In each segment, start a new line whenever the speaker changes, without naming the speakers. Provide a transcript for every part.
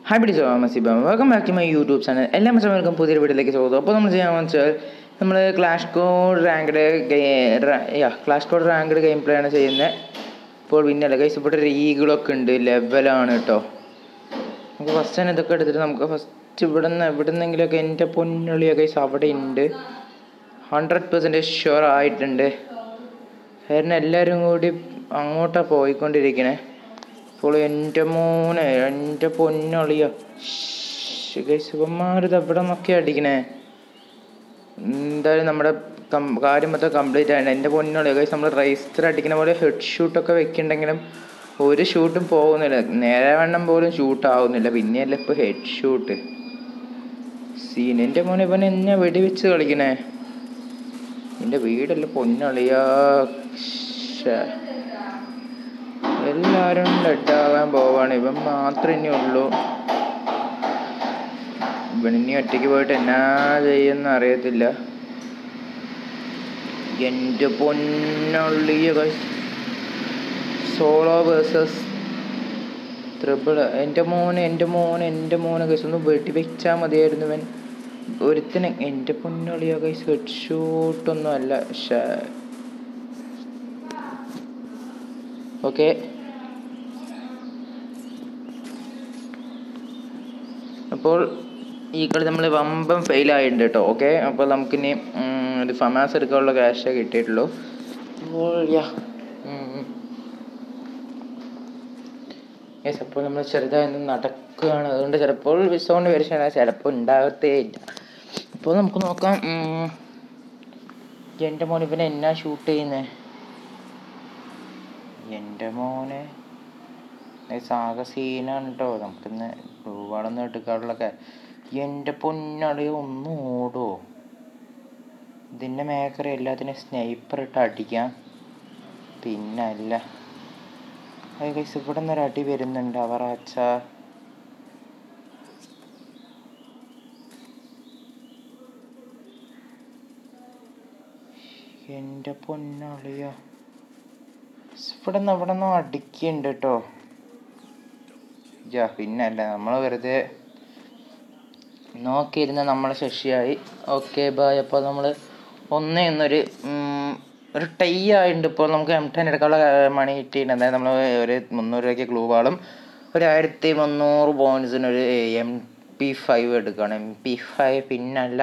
Hi പിടി സോ മസിബ welcome back to my YouTube channel എല്ലാ മച്ചന്മാർക്കും പുതിയൊരു വീട്ടിലേക്ക് സ്വാഗതം അപ്പോൾ നമ്മൾ ചെയ്യാൻ വെച്ചാൽ നമ്മൾ ക്ലാഷ് കോഡ് റാങ്ക്ഡ് യാ clash squad ranked game play ആണ് ചെയ്യുന്നത് ഇപ്പോൾ പിന്നല്ല കൈസ് ഇവിടെ ഒരു ഈഗിളൊക്കെ ഉണ്ട് ലെവലാണ് കേട്ടോ നമുക്ക് ഫസ്റ്റ് തന്നെ ഇതൊക്കെ എടുത്തിട്ട് നമുക്ക് ഫസ്റ്റ് ഇവിടെ നിന്ന് എവിടെ നിന്നെങ്കിലുമൊക്കെ എൻ്റെ പൊന്നുള്ളിയ കൈസ് അവിടെ ഉണ്ട് ഹൺഡ്രഡ് പെർസെൻറ്റേജ് ഷുവർ ആയിട്ടുണ്ട് കാരണം എല്ലാവരും കൂടി അങ്ങോട്ടാണ് പോയിക്കൊണ്ടിരിക്കണേ ഇപ്പോൾ എൻ്റെ മോനെ എൻ്റെ പൊന്നളിയ ശിവന്മാരിത് എവിടെ നിന്നൊക്കെ അടിക്കണേ എന്തായാലും നമ്മുടെ കം- കാര്യം മൊത്തം കംപ്ലീറ്റ് ആയിട്ട് എൻ്റെ പൊന്നളിയ കൈസ് നമ്മൾ റൈസ്റ്റർ അടിക്കുന്ന പോലെ ഹെഡ് ഷൂട്ടൊക്കെ വെക്കുന്നുണ്ടെങ്കിലും ഒരു ഷൂട്ടും പോകുന്നില്ല നേരെ വണ്ണം പോലും ഷൂട്ട് ആവുന്നില്ല പിന്നെയല്ല ഇപ്പോൾ ഹെഡ് ഷൂട്ട് സീൻ എൻ്റെ മോനെ ഇവൻ എന്നെ വെടിവെച്ച് കളിക്കണേ എൻ്റെ വീടല്ല പൊന്നളിയാ ശ്ശേ. എല്ലാവരും ഡെഡാകാൻ പോവാണ് ഇവൻ മാത്രമേ ഇനി ഉള്ളൂ ഇവൻ ഇനി ഒറ്റയ്ക്ക് പോയിട്ട് എന്നാ ചെയ്യുന്ന അറിയത്തില്ല എൻ്റെ പൊന്നുള്ളിയ സോളോ വേഴ്സസ് ത്രിബിൾ എൻ്റെ മോനെ എൻ്റെ മോനെ എൻ്റെ മോനെ കൈസ് ഒന്ന് വെടി വെച്ചാൽ മതിയായിരുന്നു ഇവൻ ഒരുത്തിന് എൻ്റെ പൊന്നുള്ളിയ കൈസ് ഹെഡ് ഷൂട്ടൊന്നും അല്ല ഷേ ഓക്കെ അപ്പോൾ ഈ കളി നമ്മൾ വമ്പം ഫെയിൽ ആയിട്ടുണ്ട് കേട്ടോ ഓക്കെ അപ്പോൾ നമുക്കിനി ഉം, ഒരു ഫമാസ് എടുക്കാനുള്ള ക്യാഷേ കിട്ടിയിട്ടുള്ളൂ അപ്പോൾ യാ യെസ് അപ്പോൾ നമ്മൾ ചെറുതായി ഒന്ന് നടക്കുകയാണ് അതുകൊണ്ട് ചിലപ്പോൾ വിസോണ്ട് വരികയാണ് ചിലപ്പോൾ ഉണ്ടാകത്തേ ഇല്ല അപ്പോൾ നമുക്ക് നോക്കാം ഉം, എൻ്റെ മോൻ ഇവനെ എന്നാ ഷൂട്ട് ചെയ്യുന്നത് എൻ്റെ മോനെ സാഗ സീനാണ് കേട്ടോ നമുക്കിന്ന് ബ്ലൂവാളൊന്നും എടുക്കാറുള്ളൊക്കെ എൻ്റെ പൊന്നളി ഒന്ന് ഓടോ ഇതിൻ്റെ മേക്കറി എല്ലാത്തിനും സ്നൈപ്പർ ഇട്ട് അടിക്കാം പിന്നല്ല അത് ഗൈസ് ഇവിടെ നിന്നൊരു അടി വരുന്നുണ്ട് അവറാച്ച എൻ്റെ പൊന്നളിയ ഇവിടെ നിന്ന് അവിടെ നിന്നും അടിക്കുന്നുണ്ട് കേട്ടോ ജാ പിന്നല്ല നമ്മൾ വെറുതെ നോക്കിയിരുന്ന നമ്മളെ ശശിയായി ഓക്കെ ബായ് അപ്പോൾ നമ്മൾ ഒന്നേ ഒന്നൊരു ഉം, ഒരു ടൈ ആയിട്ടുണ്ട് ഇപ്പോൾ നമുക്ക് എം ടെൻ എടുക്കാനുള്ള മണി കിട്ടിയിട്ടുണ്ട് അതായത് നമ്മൾ ഒരു മുന്നൂറ് രൂപയ്ക്ക് ഗ്ലൂ വാളും ഒരു ആയിരത്തി മുന്നൂറ് പോയിൻറ്റ്സിന് ഒരു എം പി ഫൈവ് എടുക്കണം എം പി ഫൈവ് പിന്നല്ല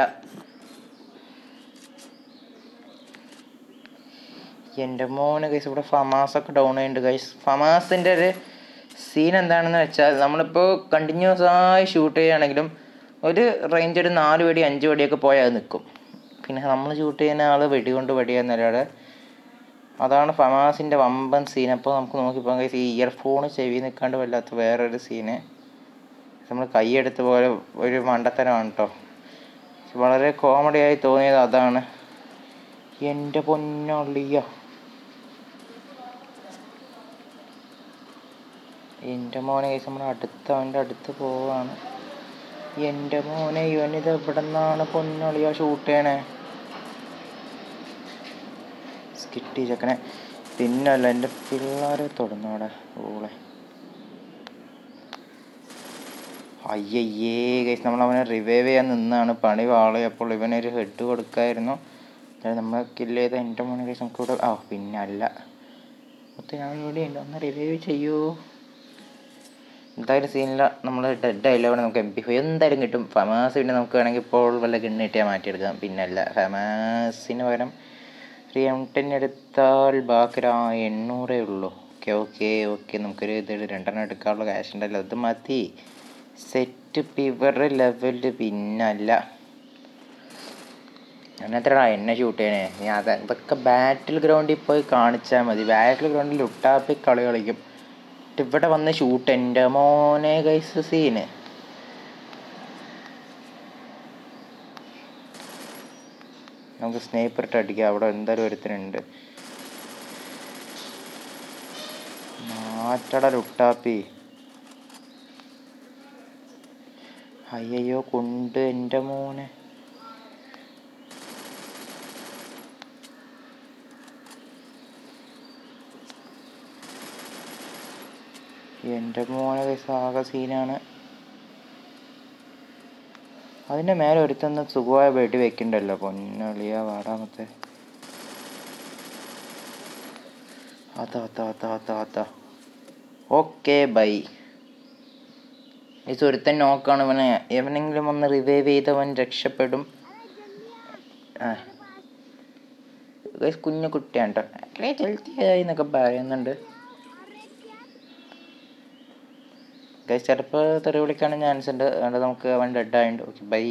എൻ്റെ മോന് ഗൈസ് ഇവിടെ ഫമാസൊക്കെ ഡൗൺ ആയിട്ടുണ്ട് ഗൈസ് ഫമാസിൻ്റെ ഒരു സീൻ എന്താണെന്ന് വെച്ചാൽ നമ്മളിപ്പോൾ കണ്ടിന്യൂസ് ആയി ഷൂട്ട് ചെയ്യുകയാണെങ്കിലും ഒരു റേഞ്ച് ഒരു നാല് വെടി അഞ്ച് വെടിയൊക്കെ പോയാൽ അത് നിൽക്കും പിന്നെ നമ്മൾ ഷൂട്ട് ചെയ്യുന്ന ആൾ വെടി കൊണ്ട് വെടിയാന്നല്ലാതെ അതാണ് ഫമാസിൻ്റെ വമ്പൻ സീൻ അപ്പോൾ നമുക്ക് നോക്കിപ്പോൾ ഗൈസ് ഈ ഇയർഫോൺ ചെവി നിൽക്കാണ്ട് വല്ലാത്ത വേറൊരു സീന് നമ്മൾ കൈയെടുത്ത പോലെ ഒരു മണ്ടത്തരമാണ് കേട്ടോ വളരെ കോമഡി ആയി തോന്നിയത് അതാണ് എൻ്റെ പൊന്നളിയ എൻ്റെ മോനെ കേസ് നമ്മുടെ അടുത്ത് അവൻ്റെ അടുത്ത് പോവാണ് എൻ്റെ മോനെ ഇവനിത് എവിടെ നിന്നാണ് പൊന്നളിയ ഷൂട്ട് ചെയ്യണേ കിട്ടി ചെക്കനെ പിന്നല്ല എൻ്റെ പിള്ളേരെ തൊടുന്നവിടെ ഓളെ അയ്യയ്യേ ഗൈസ് നമ്മൾ അവനെ റിവൈവ് ചെയ്യാൻ നിന്നാണ് പണി വാളി അപ്പോൾ ഇവനൊരു ഹെഡ് കൊടുക്കായിരുന്നു അതായത് നമ്മൾ കില്ല് ചെയ്ത എൻ്റെ മോനെ ഗൈസ് നമുക്ക് ഇവിടെ ആ പിന്നെ അല്ല മൊത്തം ഞാൻ ഇവിടെ ഉണ്ട് ഒന്ന് റിവൈവ് ചെയ്യൂ എന്തായാലും സീനില്ല നമ്മൾ ഡെഡ് ആയില്ല അവിടെ നമുക്ക് എം പി ഫൈവ് എന്തായാലും കിട്ടും ഫമാസ് പിന്നെ നമുക്ക് വേണമെങ്കിൽ ഇപ്പോൾ വല്ല ഗണ്ണ് കിട്ടിയാൽ മാറ്റിയെടുക്കാം പിന്നല്ല ഫമാസിന് പകരം ഒരു എം ടെൻ എടുത്താൽ ബാക്കി ഒരു ആ എണ്ണൂറേ ഉള്ളൂ ഓക്കെ ഓക്കെ ഓക്കെ നമുക്കൊരു ഇത് രണ്ടെണ്ണം എടുക്കാനുള്ള ക്യാഷ് ഉണ്ടല്ലോ അത് മതി സെറ്റ് പിവർ ലെവല് പിന്നല്ല അങ്ങനത്തെടാ എന്നെ ഷൂട്ട് ചെയ്യണേ ഞാൻ അത് ഇതൊക്കെ ബാറ്റിൽ ഗ്രൗണ്ടിൽ പോയി കാണിച്ചാൽ മതി ബാറ്റിൽ ഗ്രൗണ്ടിൽ ഉട്ടാപ്പി കളി കളിക്കും എന്നിട്ട് ഇവിടെ വന്ന് ഷൂട്ട് എൻ്റെ മോനെ കൈസ് സീന് നമുക്ക് സ്നേപ്പർ ഇട്ട് അടിക്കാം അവിടെ എന്തായാലും ഒരുത്തനുണ്ട് മാറ്റട ലുട്ടാപ്പി അയ്യയ്യോ കൊണ്ട് എൻ്റെ മോനെ എൻ്റെ മോനെ കൈസ് ആകെ സീനാണ് അതിൻ്റെ മേലെ ഒരുത്തന്ന് സുഖമായ വെടി വെക്കണ്ടല്ലോ പൊന്നളിയ വാടാമത്തെ അതാ അതാ അതാ അതാ അതാ ഓക്കെ ബൈ ഈ ഒരുത്തൻ നോക്കാണ് ഇവനെ എവനെങ്കിലും ഒന്ന് റിവൈവ് ചെയ്തവൻ രക്ഷപ്പെടും ആ ഗൈസ് കുഞ്ഞു കുട്ടിയാണ് കേട്ടോ അല്ലേ ഹെൽത്തിയായി എന്നൊക്കെ പറയുന്നുണ്ട് ഗൈസ് ചിലപ്പോൾ തെറി വിളിക്കാനും ചാൻസ് ഉണ്ട് അതുകൊണ്ട് നമുക്ക് അവൻ ഡെഡ് ആയിട്ടുണ്ട് ഓക്കെ ബൈ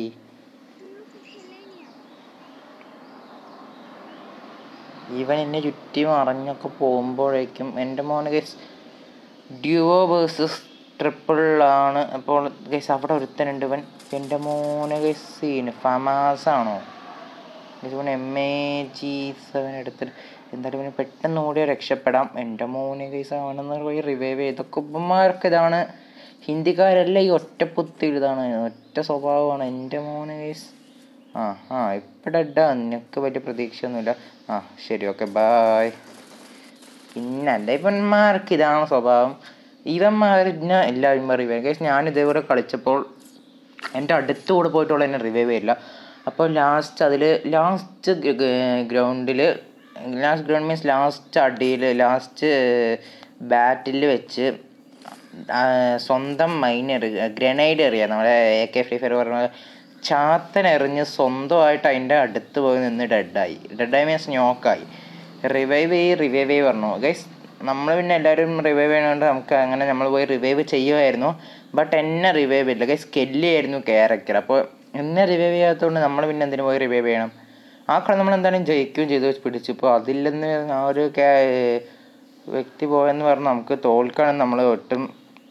ഇവൻ എന്നെ ചുറ്റി മറഞ്ഞൊക്കെ പോകുമ്പോഴേക്കും എൻ്റെ മോന് ഗൈസ് ഡ്യുവോ വേഴ്സസ് ട്രിപ്പിളാണ് അപ്പോൾ ഗൈസ് അവിടെ ഒരുത്തനുണ്ട് ഇവൻ എൻ്റെ മോനെ ഗൈസ് സീന് ഫമാസ് ആണോ ഗൈസ് ഇവൻ എം എ ജി സെവൻ എടുത്തിട്ട് എന്തായാലും ഇവന് പെട്ടെന്ന് ഓടിയാൽ രക്ഷപ്പെടാം എൻ്റെ മോനെ ഗൈസ് അവനെന്ന് പോയി റിവൈവ് ചെയ്തൊക്കെ ഉപ്പന്മാർക്ക് ഇതാണ് ഹിന്ദിക്കാരല്ല ഈ ഒറ്റപ്പുത്തി ഇതാണ് ഒറ്റ സ്വഭാവമാണ് എൻ്റെ മോനെ ഗൈസ് ആ ആ ഇപ്പം ഡെഡാ നിനക്ക് വലിയ പ്രതീക്ഷയൊന്നുമില്ല ആ ശരി ഓക്കെ ബായ് പിന്നല്ല ഇവന്മാർക്ക് ഇതാണ് സ്വഭാവം ഇവന്മാരിനെ എല്ലാവരും റിവൈവ് ഗൈസ് ഞാൻ ഇതേപോലെ കളിച്ചപ്പോൾ എൻ്റെ അടുത്തുകൂടെ പോയിട്ടുള്ള എന്നെ റിവൈവ് ചെയ്യില്ല അപ്പോൾ ലാസ്റ്റ് അതിൽ ലാസ്റ്റ് ഗ്രൗണ്ടിൽ ലാസ്റ്റ് ഗ്രൗണ്ട് മീൻസ് ലാസ്റ്റ് അടിയിൽ ലാസ്റ്റ് ബാറ്റിൽ വെച്ച് ആ, സ്വന്തം മൈൻ എറിയുക ഗ്രനൈഡ് എറിയുക നമ്മുടെ എ കെ ഫ്രീ ഫയർ പറഞ്ഞ ചാത്തൻ എറിഞ്ഞ് സ്വന്തമായിട്ട് അതിൻ്റെ അടുത്ത് പോയി നിന്ന് ഡെഡായി ഡെഡായി മീൻസ് ഞോക്കായി റിവൈവ് ചെയ്യ് റിവൈവ് ചെയ്യ് പറഞ്ഞു ഗൈസ് നമ്മൾ പിന്നെ എല്ലാവരും റിവൈവ് ചെയ്യണോണ്ട് നമുക്ക് അങ്ങനെ നമ്മൾ പോയി റിവൈവ് ചെയ്യുമായിരുന്നു ബട്ട് എന്നെ റിവൈവ് ഇല്ല ഗൈസ് കെല്ലി ആയിരുന്നു ക്യാരക്ടർ അപ്പോൾ എന്നെ റിവൈവ് ചെയ്യാത്തതുകൊണ്ട് നമ്മൾ പിന്നെ എന്തിനു പോയി റിവൈവ് ചെയ്യണം ആ കളി നമ്മൾ എന്തായാലും ജയിക്കുകയും ചെയ്തു പിടിച്ചു ഇപ്പോൾ അതിൽ നിന്ന് ആ ഒരു ക്യാ- വ്യക്തി പോയെന്ന് പറഞ്ഞാൽ നമുക്ക് തോൽക്കണം നമ്മൾ ഒട്ടും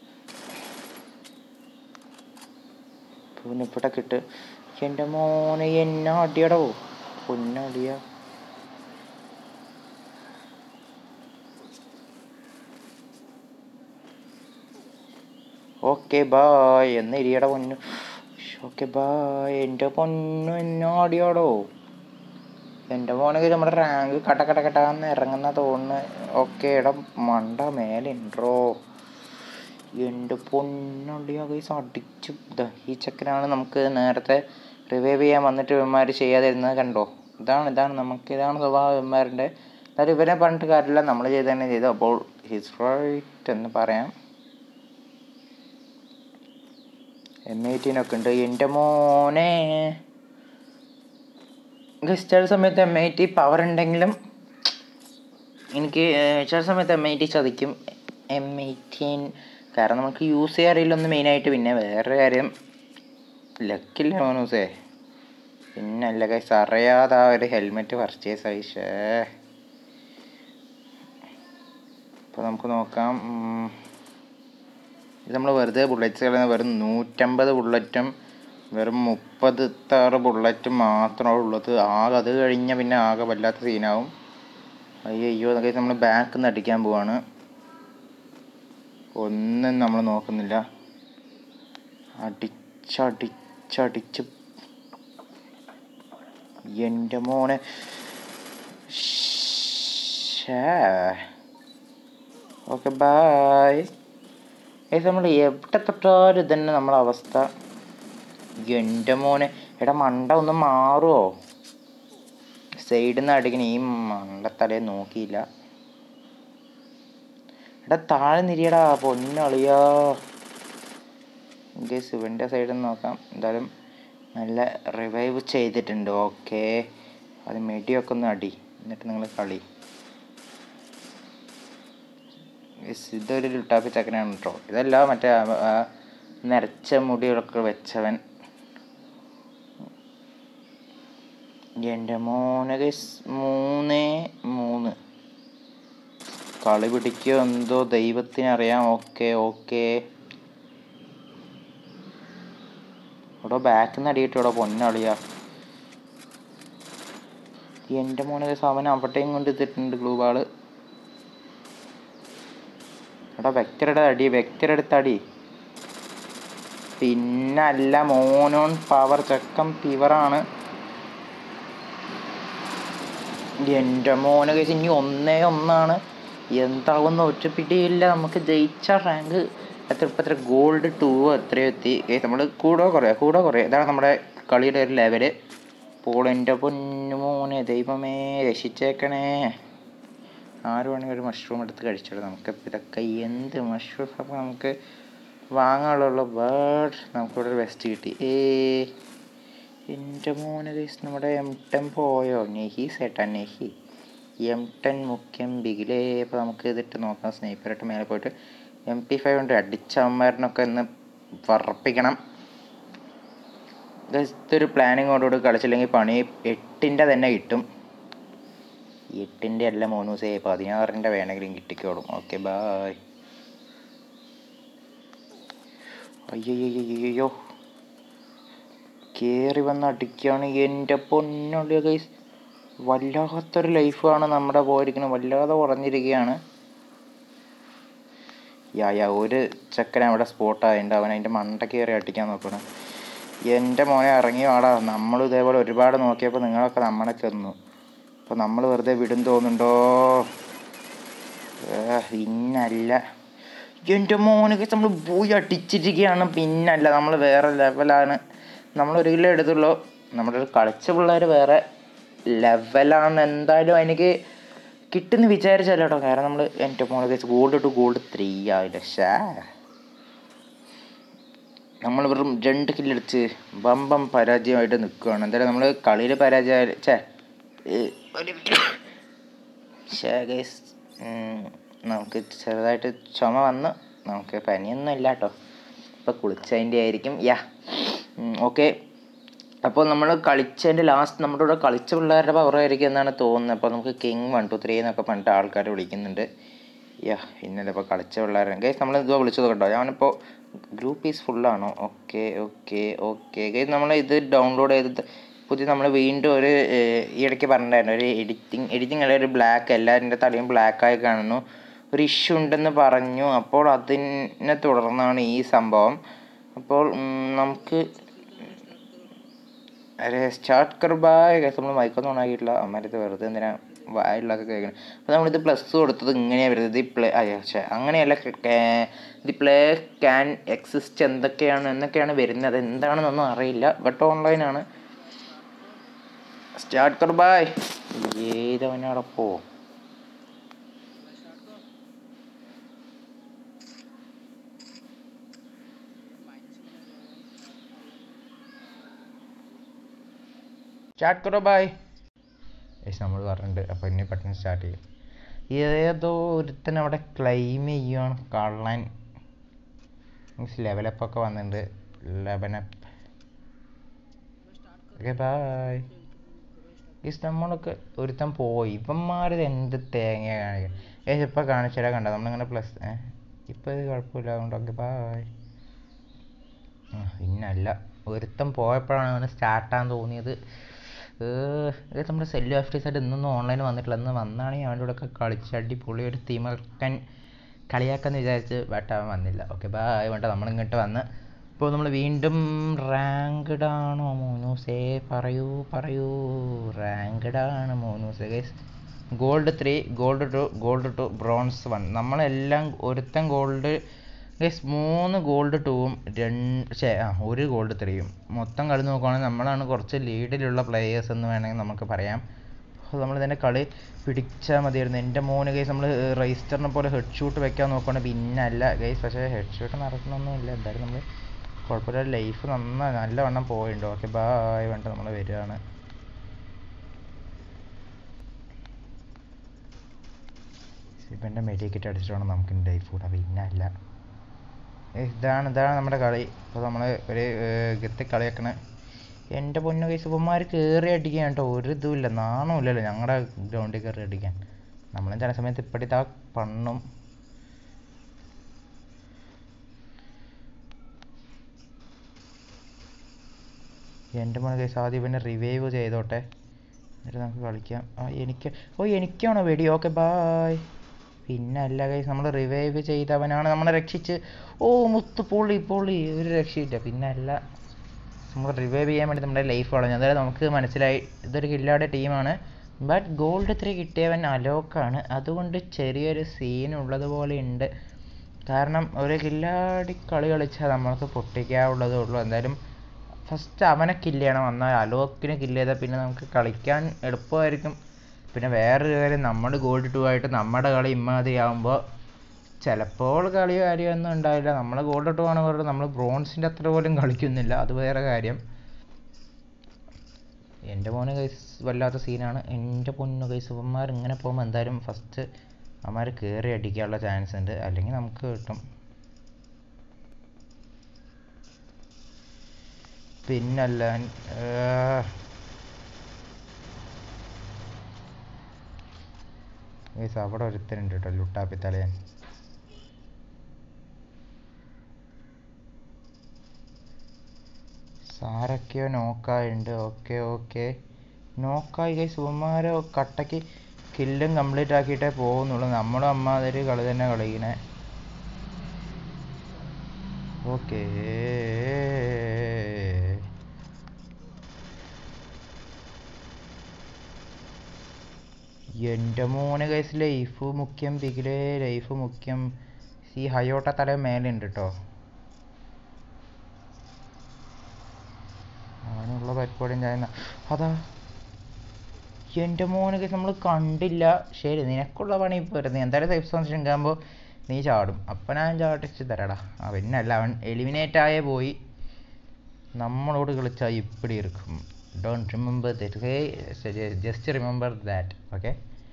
പിന്നെ ഇവിടെ കിട്ട് എൻ്റെ മോനെ എന്നാ അടിയടോ പൊന്നടിയ ഓക്കെ ബായ് എന്ന് ഇരിയട പൊന്നു ഓക്കെ ബായ് എൻ്റെ പൊന്നു എന്നാ അടിയാടോ എൻ്റെ മോനൊക്കെ നമ്മുടെ റാങ്ക് കട്ട കട്ട കട്ടാന്ന് ഇറങ്ങുന്ന തോന്നുന്നു ഓക്കെ എടാ മണ്ട മേലെ ഉണ്ടോ എൻ്റെ പൊന്നടിയാ കൈസ് അടിച്ചു ദാ ഈ ചെക്കനാണ് നമുക്ക് നേരത്തെ റിവൈവ് ചെയ്യാൻ വന്നിട്ട് ഇവന്മാർ ചെയ്യാതിരുന്നത് കണ്ടോ ഇതാണ് ഇതാണ് നമുക്ക് ഇതാണ് സ്വഭാവം ഇവന്മാരുടെ എന്നാലും ഇവരെ പറഞ്ഞിട്ട് കാര്യമില്ല നമ്മൾ ചെയ്ത് തന്നെ ചെയ്തു അപ്പോൾ ഹിസ് റൈറ്റ് എന്ന് പറയാം എം എയ്റ്റീനൊക്കെ ഉണ്ട് എൻ്റെ മോനെ ഗസ് ചില സമയത്ത് എം ഐ ടി പവർ ഉണ്ടെങ്കിലും എനിക്ക് ഏർ, ചില സമയത്ത് എം ഐ ടി ചതിക്കും എം എയ്റ്റീൻ കാരണം നമുക്ക് യൂസ് ചെയ്യാൻ അറിയില്ലൊന്ന് മെയിനായിട്ട് പിന്നെ വേറെ കാര്യം ലക്കില്ല മോനൂസേ പിന്നെ അല്ല കൈസ് അറിയാതെ ആ ഒരു ഹെൽമെറ്റ് പർച്ചേസ് ആയി ഷേ അപ്പോൾ നമുക്ക് നോക്കാം ഉം. ഇത് നമ്മൾ വെറുതെ ബുള്ളറ്റ്സ് കളയുന്ന വെറും നൂറ്റമ്പത് ബുള്ളറ്റും വെറും മുപ്പത്താറ് ബുള്ളറ്റും മാത്രമാണ് ഉള്ളത് ആകെ അത് കഴിഞ്ഞാൽ പിന്നെ ആകെ വല്ലാത്ത സീനാവും അയ്യോ അതൊക്കെ നമ്മൾ ബാക്കിൽ നിന്ന് അടിക്കാൻ പോവാണ് ഒന്നും നമ്മൾ നോക്കുന്നില്ല അടിച്ചടിച്ചടിച്ച് എൻ്റെ മോനെ ഓക്കെ ബായ് ഇത് നമ്മൾ എവിടെ തൊട്ടാലും ഇതന്നെ നമ്മളെ അവസ്ഥ എൻ്റെ മോനെ എടാ മണ്ട ഒന്ന് മാറുമോ സൈഡിൽ നിന്ന് അടിക്കണ ഈ മണ്ടത്തലയെ നോക്കിയില്ല എടാ താഴെ നിരിയടാ പൊന്നളിയാ ഗസ് ഇവൻ്റെ സൈഡിൽ നിന്ന് നോക്കാം എന്തായാലും നല്ല റിവൈവ് ചെയ്തിട്ടുണ്ട് ഓക്കെ അത് മെടിയൊക്കെ ഒന്ന് അടി എന്നിട്ട് നിങ്ങൾ കളി ഗസ് ഇതൊരു ലുട്ടാപ്പി ചക്കനാണ് കേട്ടോ ഇതല്ല മറ്റേ ആ- ആ നരച്ച മുടികളൊക്കെ വെച്ചവൻ എൻ്റെ മോനെ ഗസ് മൂന്ന് മൂന്ന് കളി പിടിക്കോ എന്തോ ദൈവത്തിനറിയാം ഓക്കെ ഓക്കെ ഇവിടെ ബാക്കിൽ നിന്ന് അടിയിട്ട് ഇവിടെ പൊന്നളിയാ എൻ്റെ മോനെ ഗസ് അവൻ അവിടെയും കൊണ്ട് എത്തിയിട്ടുണ്ട് ഗ്ലൂ ബാള് എടാ വെക്ടറുടെ അടി വെക്ടറെടുത്ത് അടി പിന്നല്ല മോനോൺ പവർ ചക്കം പിവറാണ് എൻ്റെ മോനെ കഴിച്ച് ഇനി ഒന്നേ ഒന്നാണ് എന്താവുന്ന ഒറ്റ പിടിയില്ല നമുക്ക് ജയിച്ച റാങ്ക് എത്ര ഇപ്പം എത്ര ഗോൾഡ് ടൂ എത്രയോ എത്തി നമ്മൾ കൂടോ കുറയോ കൂടോ കുറയോ ഇതാണ് നമ്മുടെ കളിയുടെ ഒരു ലെവല് ഇപ്പോൾ എൻ്റെ പൊന്നു മോനെ ദൈവമേ രക്ഷിച്ചേക്കണേ ആറ് വേണമെങ്കിൽ ഒരു മഷ്റൂം എടുത്ത് കഴിച്ചോളൂ നമുക്ക് ഇതൊക്കെ എന്ത് മഷ്റൂം അപ്പോൾ നമുക്ക് വാങ്ങാനുള്ള ബേർഡ് നമുക്കിവിടെ ഒരു വെസ്റ്റ് കിട്ടി ഏ എൻ്റെ മോനെ ഗൈസ് നമ്മുടെ എം ടെൻ പോയോ നെഹി സേട്ടാ നെഹി എം ടെൻ മുഖ്യം ബിഗിലേ അപ്പോൾ നമുക്ക് ഇതിട്ട് നോക്കാം സ്നൈപ്പറായിട്ട് മേലെ പോയിട്ട് എം പി ഫൈവ് കൊണ്ട് അടിച്ചവന്മാരനൊക്കെ ഒന്ന് വറപ്പിക്കണം Guys, ഇതൊരു പ്ലാനിങ്ങോടുകൂടി കളിച്ചില്ലെങ്കിൽ പണി എട്ടിൻ്റെ തന്നെ കിട്ടും എട്ടിൻ്റെ അല്ല മൂന്ന് ദിവസേ പതിനാറിൻ്റെ വേണമെങ്കിലും കിട്ടിക്കോളും ഓക്കെ ബായ് അയ്യോ കയറി വന്ന് അടിക്കുകയാണ് എൻ്റെ പൊന്നുള്ളിയ ഗൈസ് വല്ലാത്തൊരു ലൈഫാണ് നമ്മുടെ പോയിരിക്കുന്നത് വല്ലാതെ കുറഞ്ഞിരിക്കുകയാണ് യാ യാ ഒരു ചെക്കൻ അവിടെ സ്പോട്ടായിട്ടുണ്ട് അവൻ അതിൻ്റെ മണ്ട കയറി അടിക്കാൻ നോക്കണം എൻ്റെ മോനെ ഇറങ്ങി വാടാ നമ്മൾ ഇതേപോലെ ഒരുപാട് നോക്കിയപ്പോൾ നിങ്ങളൊക്കെ നമ്മളെ ചെന്നു അപ്പോൾ നമ്മൾ വെറുതെ വിടും തോന്നുന്നുണ്ടോ ഏ, പിന്നല്ല എൻ്റെ മോനൊക്കെ നമ്മൾ പോയി അടിച്ചിരിക്കുകയാണ് പിന്നല്ല നമ്മൾ വേറെ ലെവലാണ് നമ്മൾ ഒരു കിലോ എടുത്തുള്ളൂ നമ്മുടെ കളിച്ച പിള്ളേർ വേറെ ലെവലാണ് എന്തായാലും എനിക്ക് കിട്ടുമെന്ന് വിചാരിച്ചല്ല കേട്ടോ കാരണം നമ്മൾ എൻ്റെ മോനൊക്കെ ഗോൾഡ് ടു ഗോൾഡ് ത്രീ ആയില്ല ഷാ നമ്മൾ വെറും രണ്ട് കില്ലടിച്ച് ബമ്പം പരാജയമായിട്ട് നിൽക്കുകയാണ് എന്തായാലും നമ്മൾ കളിയിൽ പരാജയം ചേ ഷേ ഗൈസ് നമുക്ക് ചെറുതായിട്ട് ചുമ വന്ന് നമുക്ക് പനിയൊന്നും ഇല്ല കേട്ടോ ഇപ്പോൾ കുളിച്ചതിൻ്റെ ആയിരിക്കും യാ ഓക്കെ അപ്പോൾ നമ്മൾ കളിച്ചതിൻ്റെ ലാസ്റ്റ് നമ്മുടെ കൂടെ കളിച്ച പിള്ളേരുടെ പവർ ആയിരിക്കും എന്നാണ് തോന്നുന്നത് അപ്പോൾ നമുക്ക് കിങ് വൺ ടു ത്രീ എന്നൊക്കെ പറഞ്ഞിട്ട് ആൾക്കാർ വിളിക്കുന്നുണ്ട് യാ ഇന്നലെ ഇപ്പോൾ കളിച്ച പിള്ളേരാണ് ഗൈസ് നമ്മൾ ഇതുവാ വിളിച്ചത് കേട്ടോ ഞാനിപ്പോൾ ഗ്രൂപ്പ് ഈസ് ഫുള്ളാണോ ഓക്കെ ഓക്കെ ഓക്കെ ഗൈസ് നമ്മൾ ഇത് ഡൗൺലോഡ് ചെയ്ത് പുതിയ നമ്മൾ വീണ്ടും ഒരു ഏഹ്, ഈ ഇടയ്ക്ക് പറഞ്ഞിട്ടുണ്ടായിരുന്നു ഒരു എഡിറ്റിംഗ് എഡിറ്റിംഗ് അല്ല ഒരു ബ്ലാക്ക് എല്ലാവരുടെ തലയും ബ്ലാക്കായി കാണുന്നു ഒരു ഇഷ്യൂ ഉണ്ടെന്ന് പറഞ്ഞു അപ്പോൾ അതിനെ തുടർന്നാണ് ഈ സംഭവം അപ്പോൾ ഉം, നമുക്ക് അരെ സ്റ്റാർട്ട് കർബായ നമ്മൾ മൈക്കൊന്നും ഓണാക്കിയിട്ടില്ല അമ്മരത്ത് വെറുതെ എന്തിനാ വായുള്ളതൊക്കെ കേൾക്കണം അപ്പോൾ നമ്മളിത് പ്ലസ് കൊടുത്തത് ഇങ്ങനെയാണ് വരുന്നത് ഇത് പ്ലേ അയ്യോ അങ്ങനെയല്ല കേ- ഇത് പ്ലേ ക്യാൻ എക്സിസ്റ്റ് എന്തൊക്കെയാണ് എന്നൊക്കെയാണ് വരുന്നത് എന്താണെന്നൊന്നും അറിയില്ല ബട്ട് ഓൺലൈനാണ് സ്റ്റാർട്ട് കർബായ് ഏതവനോടൊപ്പോ സ്റ്റാർട്ട് കറോ ബായ് ഏസ് നമ്മൾ പറഞ്ഞിട്ടുണ്ട് അപ്പോൾ ഇനി പെട്ടെന്ന് സ്റ്റാർട്ട് ചെയ്യും ഏതോ ഒരുത്തൻ അവിടെ ക്ലെയിം ചെയ്യുകയാണ് കള്ളൻ മീൻസ് ലെവലപ്പ് ഒക്കെ വന്നിട്ടുണ്ട് ലെവനപ്പ് ഓക്കെ ബായ് ഈസ് നമ്മളൊക്കെ ഒരുത്തൻ പോയി ഇവന്മാരിത് എന്ത് തേങ്ങ കാണിക്കുക ഏസ് ഇപ്പം കാണിച്ചാൽ കണ്ട നമ്മളിങ്ങനെ പ്ലസ് ഏഹ് ഇപ്പം ഇത് കുഴപ്പമില്ല അതുകൊണ്ട് ഓക്കെ ബായ് ആ പിന്നല്ല ഒരുത്തൻ പോയപ്പോഴാണ് അവന് സ്റ്റാർട്ടാകാൻ തോന്നിയത് ഇത് നമ്മുടെ സെല്ലു ആയിട്ട് ഇന്നൊന്നും ഓൺലൈൻ വന്നിട്ടില്ല ഇന്ന് വന്നാണെങ്കിൽ അവൻ്റെ കൂടെ ഒക്കെ കളിച്ച് അടിപൊളി ഒരു തീമക്കാൻ കളിയാക്കാന്ന് വിചാരിച്ച് ബട്ട് അവൻ വന്നില്ല ഓക്കെ ബായ് വേണ്ട നമ്മളിങ്ങോട്ട് വന്ന് ഇപ്പോൾ നമ്മൾ വീണ്ടും റാങ്ക്ഡ് ആണോ മോനൂസേ പറയൂ പറയൂ റാങ്ക്ഡ് ആണ് മോനൂസേ guys gold three gold two gold two bronze one നമ്മളെല്ലാം ഒരുത്തൻ ഗോൾഡ് ഗൈസ് മൂന്ന് ഗോൾഡ് ടൂവും രണ്ട് ഛേ ആ ഒരു ഗോൾഡ് ത്രീയും മൊത്തം കളി നോക്കുവാണെങ്കിൽ നമ്മളാണ് കുറച്ച് ലീഡിലുള്ള പ്ലേയേഴ്സ് എന്ന് വേണമെങ്കിൽ നമുക്ക് പറയാം അപ്പോൾ നമ്മൾ ഇതിൻ്റെ കളി പിടിച്ചാൽ മതിയായിരുന്നു എൻ്റെ മോന് ഗൈസ് നമ്മൾ റൈസ്റ്ററിനെ പോലെ ഹെഡ് ഷൂട്ട് വെക്കാൻ നോക്കുകയാണെങ്കിൽ പിന്നെ അല്ല ഗൈസ് പക്ഷേ ഹെഡ് ഷൂട്ട് നടക്കണമൊന്നുമില്ല എന്തായാലും നമ്മൾ കുഴപ്പമില്ല ലൈഫ് നന്നായി നല്ലവണ്ണം പോയിട്ടുണ്ട് ഓക്കെ ബായ് വേണ്ട നമ്മൾ വരികയാണ് ഇവൻ്റെ മെഡിക്കറ്റ് അടിച്ചിട്ട് വേണം നമുക്ക് ലൈഫ് കൂടാം പിന്നെ അല്ല ഏയ് ഇതാണ് ഇതാണ് നമ്മുടെ കളി ഇപ്പോൾ നമ്മൾ ഒരു ഗത്തി കളി വെക്കണ എൻ്റെ പൊന്നു കേസ് ഇവന്മാർ കയറി അടിക്കാൻ കേട്ടോ ഒരു ഇതുമില്ല നാണമില്ലല്ലോ ഞങ്ങളുടെ ഗ്രൗണ്ടിൽ കയറി അടിക്കാൻ നമ്മളും ചില സമയത്ത് ഇപ്പോഴത്തെ ആ പണ്ണും എൻ്റെ മോനെ കേസ് ആദ്യം ഇവനെ റിവൈവ് ചെയ്തോട്ടെ എന്നിട്ട് നമുക്ക് കളിക്കാം ആ എനിക്ക് ഓ എനിക്കാണോ വെടി ഓക്കെ ബായ് പിന്നെ അല്ല കൈസ് നമ്മൾ റിവൈവ് ചെയ്തവനാണ് നമ്മളെ രക്ഷിച്ച് ഓ മുത്ത് പൊളി പൊളി ഒരു രക്ഷയില്ല പിന്നെ അല്ല നമ്മൾ റിവൈവ് ചെയ്യാൻ വേണ്ടി നമ്മുടെ ലൈഫ് കളഞ്ഞു അതായത് നമുക്ക് മനസ്സിലായി ഇതൊരു കില്ലാടെ ടീമാണ് ബട്ട് ഗോൾഡ് ത്രീ കിട്ടിയവൻ അലോക്കാണ് അതുകൊണ്ട് ചെറിയൊരു സീൻ ഉള്ളതുപോലെ ഉണ്ട് കാരണം ഒരു കില്ലാടി കളി കളിച്ചാൽ നമ്മൾക്ക് പൊട്ടിക്കാവുള്ളതേ ഉള്ളൂ എന്തായാലും ഫസ്റ്റ് അവനെ കില്ല് ചെയ്യണം എന്നാൽ അലോക്കിനെ കില്ല് ചെയ്താൽ പിന്നെ നമുക്ക് കളിക്കാൻ എളുപ്പമായിരിക്കും പിന്നെ വേറൊരു കാര്യം നമ്മൾ ഗോൾഡ് ടു ആയിട്ട് നമ്മുടെ കളി ഇമ്മാതിരി ആകുമ്പോൾ ചിലപ്പോൾ കളി കാര്യമൊന്നും ഉണ്ടാവില്ല നമ്മൾ ഗോൾഡ് ടു ആണ് പറഞ്ഞത് നമ്മൾ ബ്രോൺസിൻ്റെ അത്ര പോലും കളിക്കുന്നില്ല അത് വേറെ കാര്യം എൻ്റെ മോന് കൈസ് വല്ലാത്ത സീനാണ് എൻ്റെ പൊന്നു കൈസ് ഇവന്മാർ ഇങ്ങനെ പോകുമ്പോൾ എന്തായാലും ഫസ്റ്റ് അവന്മാർ കയറി അടിക്കാനുള്ള ചാൻസ് ഉണ്ട് അല്ലെങ്കിൽ നമുക്ക് കിട്ടും പിന്നല്ല ഗൈസ് അവിടെ ഒരുത്തനുണ്ട് കേട്ടോ ലുട്ടാപ്പി തലയൻ സാരൊക്കെയോ നോക്കായുണ്ട് ഓക്കെ ഓക്കെ നോക്കായി ഗൈസ് ഇവന്മാരോ കട്ടയ്ക്ക് കില്ലും കംപ്ലീറ്റ് ആക്കിയിട്ടേ പോകുന്നുള്ളൂ നമ്മളും അമ്മാതിരി കളി തന്നെ കളിക്കണേ ഓക്കേ എൻ്റെ മോനെ ഗൈസ് ലൈഫ് മുഖ്യം പികിലേ ലൈഫ് മുഖ്യം ഈ ഹയോട്ട തല മേലെ ഉണ്ട് കേട്ടോ അവനുള്ള പരിപാടിയും ചെയ്യുന്ന അതാ എൻ്റെ മോനൊക്കെ നമ്മൾ കണ്ടില്ല ശരി നിനക്കുള്ള പണി ഇപ്പോൾ വരും നീ എന്തായാലും സേഫ് സോൺ ശൃംഗാകുമ്പോൾ നീ ചാടും അപ്പം ഞാൻ ചാട്ടിച്ച് തരാടാ ആ പിന്നല്ല അവൻ എലിമിനേറ്റ് ആയേ പോയി നമ്മളോട് കളിച്ചാൽ ഇപ്പിടി ഇരിക്കും don't remember that just remember that okay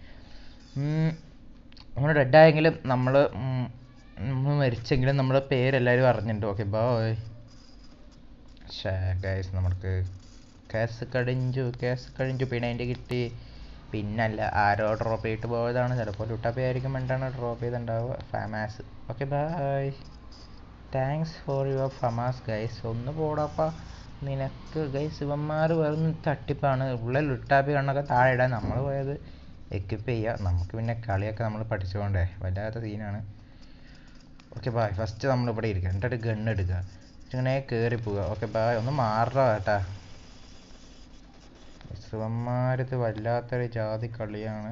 നമ്മൾ ഡെഡായെങ്കിലും നമ്മൾ നമ്മൾ മരിച്ചെങ്കിലും നമ്മുടെ പേരെല്ലാവരും അറിഞ്ഞിട്ടുണ്ട് ഓക്കെ ബായ് ഷേ ഗൈസ് നമുക്ക് കേസ് കടിഞ്ചു കേസ് കടിഞ്ചു പിന്നെ അതിൻ്റെ കിട്ടി പിന്നല്ല ആരോ ഡ്രോപ്പ് ചെയ്തിട്ട് പോയതാണ് ചിലപ്പോൾ ലുട്ടാപ്പി ആയിരിക്കും വേണ്ടാണ് ഡ്രോപ്പ് ചെയ്തിട്ടുണ്ടാവുക famas okay bye thanks for your famas guys ഒന്ന് പോടാപ്പാ നിനക്ക് ഗൈസ് ഇവന്മാർ വെറും തട്ടിപ്പാണ് ഉള്ള ലുട്ടാപ്പി കണ്ണൊക്കെ താഴെ ഇടാൻ നമ്മൾ പോയത് എക്വിപ്പ് ചെയ്യുക നമുക്ക് പിന്നെ കളിയൊക്കെ നമ്മൾ പഠിച്ചുകൊണ്ടേ വല്ലാത്ത സീനാണ് ഓക്കെ ബായ് ഫസ്റ്റ് നമ്മളിവിടെ ഇരിക്കുക എന്നിട്ട് ഗണ്ണ് എടുക്കുക ഇങ്ങനെ കയറി പോവുക ഓക്കെ ബായ് ഒന്ന് മാറോ കേട്ടാ ശിവന്മാരത് വല്ലാത്തൊരു ജാതി കളിയാണ്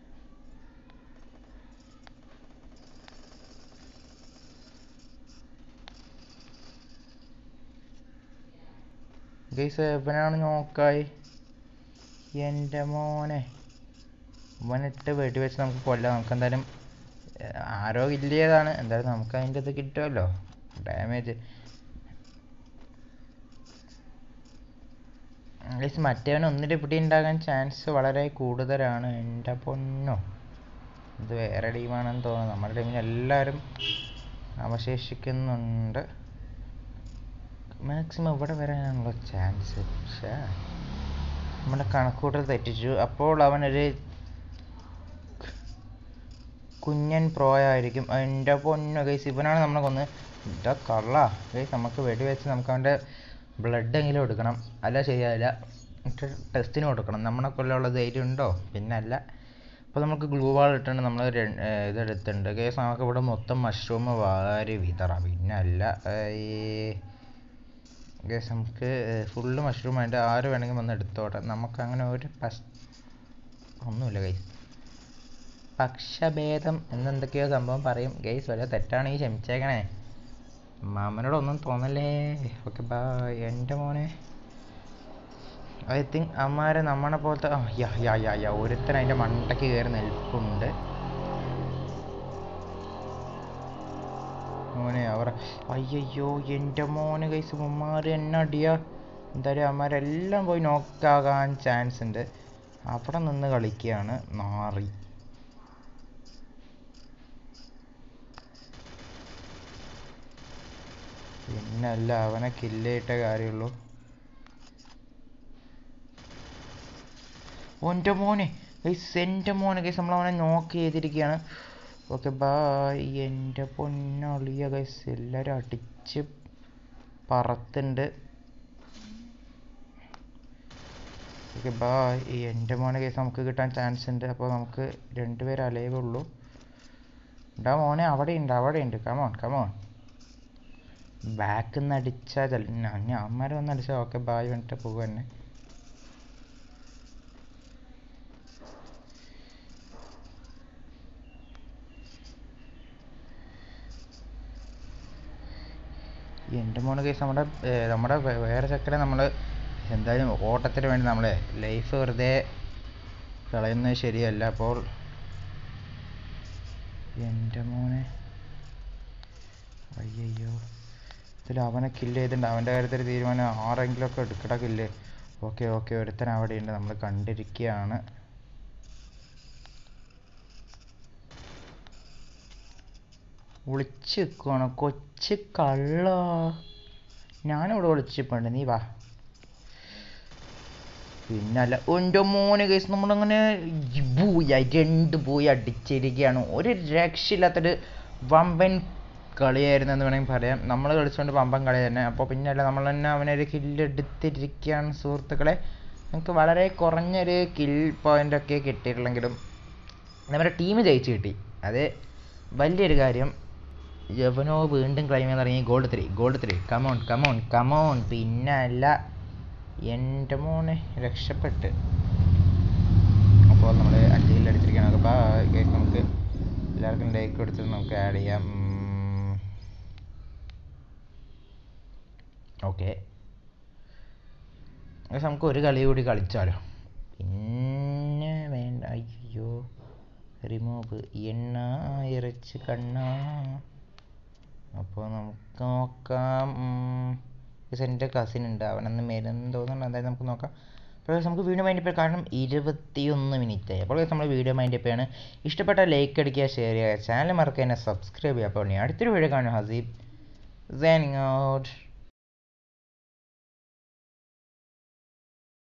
ഗൈസ് എവനാണ് നോക്കായി എൻ്റെ മോനെ ഇവനിട്ട് വെടിവെച്ച് നമുക്ക് കൊല്ലാം നമുക്ക് എന്തായാലും ആരോ ഇല്ലേതാണ് എന്തായാലും നമുക്ക് അതിൻ്റെ ഇത് കിട്ടുമല്ലോ ഡാമേജ് ഗൈസ് മറ്റേവൻ ഒന്നിൻ്റെ പിടി ഉണ്ടാകാൻ ചാൻസ് വളരെ കൂടുതലാണ് എൻ്റെ പൊന്നോ ഇത് വേറെ ടീമാണെന്ന് തോന്നുന്നു നമ്മുടെ ടീമിൽ എല്ലാവരും അവശേഷിക്കുന്നുണ്ട് മാക്സിമം ഇവിടെ വരാനുള്ള ചാൻസ് പക്ഷേ നമ്മുടെ കണക്കൂട്ടൽ തെറ്റിച്ചു അപ്പോൾ അവനൊരു കുഞ്ഞൻ പ്രോയായിരിക്കും എൻ്റെ പൊന്നു ഗൈസ് ഇവനാണ് നമ്മളെ കൊന്ന് ഇതാ കള്ള ഗൈസ് നമുക്ക് വെടിവെച്ച് നമുക്ക് അവൻ്റെ ബ്ലഡ് എങ്കിലും എടുക്കണം അല്ല ശരിയാവില്ല എന്നിട്ട് ടെസ്റ്റിന് കൊടുക്കണം നമ്മളെ കൊല്ലുള്ള ധൈര്യം ഉണ്ടോ പിന്നെ അല്ല അപ്പോൾ നമുക്ക് ഗ്ലൂ വാൾ ഇട്ടുണ്ട് നമ്മൾ ഇതെടുത്തിട്ടുണ്ട് കേസ് നമുക്ക് ഇവിടെ മൊത്തം മഷ്റൂം വാരി വിതറാം പിന്നെ അല്ല കേസ് നമുക്ക് ഫുള്ള് മഷ്റൂം അതിൻ്റെ ആര് വേണമെങ്കിൽ വന്ന് എടുത്തോട്ടെ നമുക്ക് അങ്ങനെ ഒരു പശ് ഒന്നുമില്ല ഗൈസ് പക്ഷഭേദം എന്നെന്തൊക്കെയോ സംഭവം പറയും ഗൈസ് വല്ല തെറ്റാണെങ്കിൽ ക്ഷമിച്ചേക്കണേ മാമനോടൊന്നും തോന്നല്ലേ ഓക്കെ ബാ എൻ്റെ മോനെ ഐ തിങ്ക് അമ്മാരെ നമ്മളെ പോലത്തെ ആ യാ യാ യാ യാ ഒരുത്തൻ അതിൻ്റെ മണ്ടയ്ക്ക് കയറി നിൽപ്പുണ്ട് മോനെ അവർ അയ്യയ്യോ എൻ്റെ മോനെ കൈസ് ഉമ്മാർ എന്നെ അടിയാ എന്തായാലും അമ്മാരെല്ലാം പോയി നോക്കാകാൻ ചാൻസ് ഉണ്ട് അവിടെ നിന്ന് കളിക്കുകയാണ് നാറി പിന്നല്ല അവനെ കില്ലേറ്റ കാര്യമുള്ളൂ ഓൻ്റെ മോനെ ഗൈസ് എൻ്റെ മോനെ ഗൈസ് നമ്മളവനെ നോക്ക് ചെയ്തിരിക്കുകയാണ് ഓക്കെ ബായ് എൻ്റെ പൊന്നളിയ ഗൈസ് എല്ലാവരും അടിച്ച് പറത്തുണ്ട് ഓക്കെ ബായ് എൻ്റെ മോനെ കേസ് നമുക്ക് കിട്ടാൻ ചാൻസ് ഉണ്ട് അപ്പോൾ നമുക്ക് രണ്ടുപേരും അലൈവേ ഉള്ളൂ ഉണ്ടാ മോനെ അവിടെ ഉണ്ട് അവിടെ ഉണ്ട് കമോൺ കമോൺ ബാക്കിൽ നിന്ന് അടിച്ചാൽ ഞാൻ അമ്മമാരെ വന്ന് അടിച്ചാൽ ഓക്കെ ബായ് വേണ്ടിട്ട് പോകുക തന്നെ എൻ്റെ മോനെ കേസ് നമ്മുടെ ഏ, നമ്മുടെ വേ- വേറെ ചക്കരെ നമ്മൾ എന്തായാലും ഓട്ടത്തിന് വേണ്ടി നമ്മൾ ലൈഫ് വെറുതെ കളയുന്നത് ശരിയല്ല അപ്പോൾ എൻ്റെ മോനെ അയ്യയ്യോ ഇതിൽ അവനെ കില്ല് ചെയ്തിട്ടുണ്ട് അവൻ്റെ കാര്യത്തിൽ തീരുമാനം ആരെങ്കിലും ഒക്കെ എടുക്കട കില്ല് ഓക്കെ ഓക്കെ ഒരുത്തൻ അവിടെയുണ്ട് നമ്മൾ കണ്ടിരിക്കുകയാണ് ഒളിച്ച് നിൽക്കുവാണ് കൊച്ചു കള്ള ഞാനിവിടെ ഒളിച്ചിപ്പുണ്ട് നീ വാ പിന്നല്ല എൻ്റെ മോനെ കേസ് നമ്മളങ്ങനെ പോയി രണ്ട് പോയി അടിച്ചിരിക്കുകയാണ് ഒരു രക്ഷയില്ലാത്തൊരു വമ്പൻ കളിയായിരുന്നു എന്ന് വേണമെങ്കിൽ പറയാം നമ്മൾ കളിച്ചുകൊണ്ട് വമ്പൻ കളി തന്നെ അപ്പോൾ പിന്നല്ല നമ്മൾ തന്നെ അവനൊരു കില്ലെടുത്തിരിക്കുകയാണ് സുഹൃത്തുക്കളെ നമുക്ക് വളരെ കുറഞ്ഞൊരു കിൽ പോയിന്റ് ഒക്കെ കിട്ടിയിട്ടുള്ളെങ്കിലും നമ്മുടെ ടീം ജയിച്ച് കിട്ടി അത് വലിയൊരു കാര്യം യവനോ വീണ്ടും ക്ലൈം ചെയ്യാൻ തുടങ്ങി gold three gold three come on come on come on പിന്നെ അല്ല എൻ്റെ മോനെ രക്ഷപ്പെട്ട് അപ്പോൾ നമ്മൾ അഞ്ച് കില്ല് അടിച്ചിരിക്കുകയാണ് അപ്പോൾ കേസ് നമുക്ക് എല്ലാവർക്കും ലൈക്ക് കൊടുത്തിട്ട് നമുക്ക് ആഡ് ചെയ്യാം ഓക്കെ നമുക്ക് ഒരു കളി കൂടി കളിച്ചാലോ പിന്നെ വേണ്ട അയ്യോ റിമൂവ് എണ്ണ ഇറച്ച് കണ്ണ അപ്പോൾ നമുക്ക് നോക്കാം പക്ഷേ എൻ്റെ കസിൻ ഉണ്ട് അവനന്ന് വരുമെന്ന് തോന്നുന്നു അതായത് നമുക്ക് നോക്കാം അപ്പോൾ നമുക്ക് വീഡിയോ മൈൻഡ് ഇപ്പോൾ കാരണം ഇരുപത്തിയൊന്ന് മിനിറ്റ് ആയി അപ്പോൾ നമ്മൾ വീഡിയോ മൈൻഡ് ഇപ്പോഴാണ് ഇഷ്ടപ്പെട്ട ലൈക്ക് അടിക്കുക ഷെയർ ചെയ്യുക ചാനൽ മറക്കുക എന്നെ സബ്സ്ക്രൈബ് ചെയ്യുക അപ്പോൾ ഇനി അടുത്തൊരു വീഡിയോ കാണും ഹസീബ് സൈനിങ് ഔട്ട്